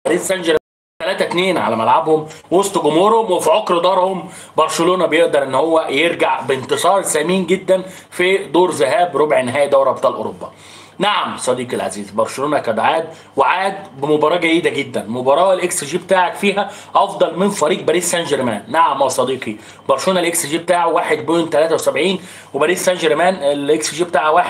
باريس سان جيرمان 3 2 على ملعبهم وسط جمهورهم وفي عقر دارهم برشلونه بيقدر ان هو يرجع بانتصار ثمين جدا في دور ذهاب ربع نهائي دوري ابطال اوروبا. نعم صديقي العزيز برشلونه قد عاد وعاد بمباراه جيده جدا مباراه الاكس جي بتاعك فيها افضل من فريق باريس سان جيرمان نعم يا صديقي برشلونه الاكس جي بتاعه 1.73 وباريس سان جيرمان الاكس جي بتاعه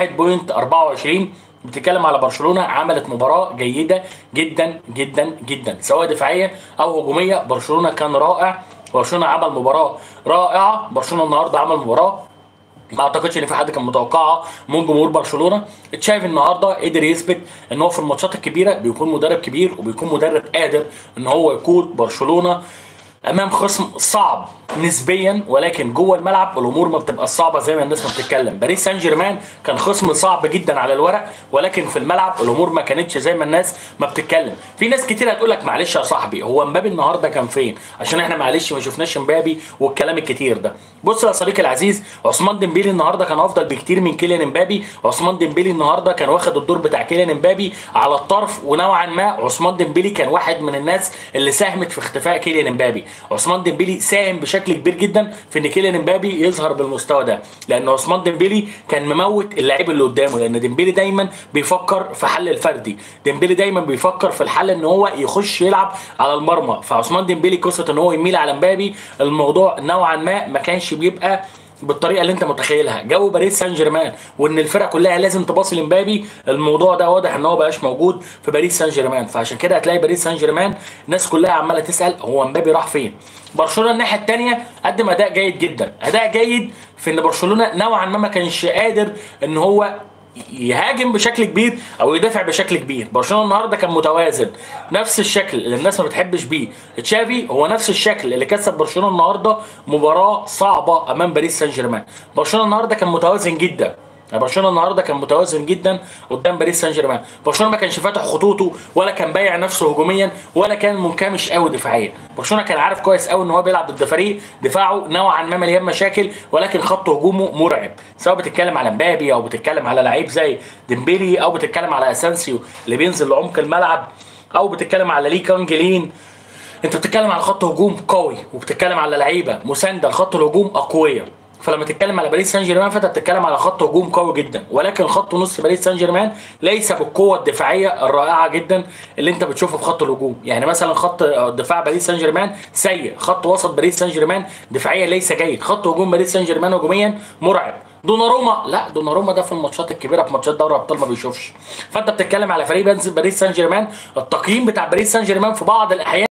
1.24 بتتكلم على برشلونه عملت مباراه جيده جدا جدا جدا سواء دفاعيه او هجوميه برشلونه كان رائع برشلونه عمل مباراه رائعه برشلونه النهارده عمل مباراه ما اعتقدش ان في حد كان متوقعها من جمهور برشلونه تشافي النهارده قدر يثبت ان هو في الماتشات الكبيره بيكون مدرب كبير وبيكون مدرب قادر ان هو يقود برشلونه امام خصم صعب نسبيا ولكن جوه الملعب الامور ما بتبقى صعبه زي ما الناس ما بتتكلم باريس سان جيرمان كان خصم صعب جدا على الورق ولكن في الملعب الامور ما كانتش زي ما الناس ما بتتكلم في ناس كتير هتقول لك معلش يا صاحبي هو مبابي النهارده كان فين عشان احنا معلش ما شفناش مبابي والكلام الكتير ده بص يا صديقي العزيز عثمان ديمبيلي النهارده كان افضل بكتير من كيليان امبابي عثمان ديمبيلي النهارده كان واخد الدور بتاع كيليان امبابي على الطرف ونوعا ما عثمان ديمبيلي كان واحد من الناس اللي ساهمت في اختفاء كيليان امبابي عثمان ديمبيلي ساهم بشكل كبير جدا في ان كيليان امبابي يظهر بالمستوى ده لان عثمان ديمبيلي كان مموت اللعيب اللي قدامه لان ديمبيلي دايما بيفكر في حل الفردي ديمبيلي دايما بيفكر في الحل ان هو يخش يلعب على المرمى فعثمان ديمبيلي قصه ان هو يميل على امبابي الموضوع نوعا ما ما كانش بيبقى بالطريقه اللي انت متخيلها جو باريس سان جيرمان وان الفرق كلها لازم تباصي لمبابي الموضوع ده واضح ان هو بقاش موجود في باريس سان جيرمان فعشان كده هتلاقي باريس سان جيرمان الناس كلها عماله تسال هو مبابي راح فين برشلونه الناحيه الثانيه قدم اداء جيد جدا اداء جيد في ان برشلونه نوعا ما ما كانش قادر ان هو يهاجم بشكل كبير او يدافع بشكل كبير برشلونه النهارده كان متوازن نفس الشكل اللي الناس ما بتحبش بيه تشافي هو نفس الشكل اللي كسب برشلونه النهارده مباراه صعبه امام باريس سان جيرمان برشلونه النهارده كان متوازن جدا برشلونه النهارده كان متوازن جدا قدام باريس سان جيرمان برشلونه ما كانش فاتح خطوطه ولا كان بايع نفسه هجوميا ولا كان منكمش قوي دفاعيا برشلونه كان عارف كويس قوي ان هو بيلعب ضد فريق دفاعه نوعا ما مليان مشاكل ولكن خط هجومه مرعب سواء بتتكلم على مبابي او بتتكلم على لعيب زي ديمبيلي او بتتكلم على اسانسيو اللي بينزل لعمق الملعب او بتتكلم على ليك انجلين انت بتتكلم على خط هجوم قوي وبتتكلم على لعيبه مسانده لخط الهجوم اقوياء فلما تتكلم على باريس سان جيرمان فانت بتتكلم على خط هجوم قوي جدا ولكن خط نص باريس سان جيرمان ليس بالقوه الدفاعيه الرائعه جدا اللي انت بتشوفها في خط الهجوم يعني مثلا خط دفاع باريس سان جيرمان سيء خط وسط باريس سان جيرمان دفاعيا ليس جيد خط هجوم باريس سان جيرمان هجوميا مرعب دوناروما لا دوناروما ده في الماتشات الكبيره في ماتشات دوري ابطال ما بيشوفش فانت بتتكلم على فريق باريس سان جيرمان التقييم بتاع باريس سان جيرمان في بعض الاحيان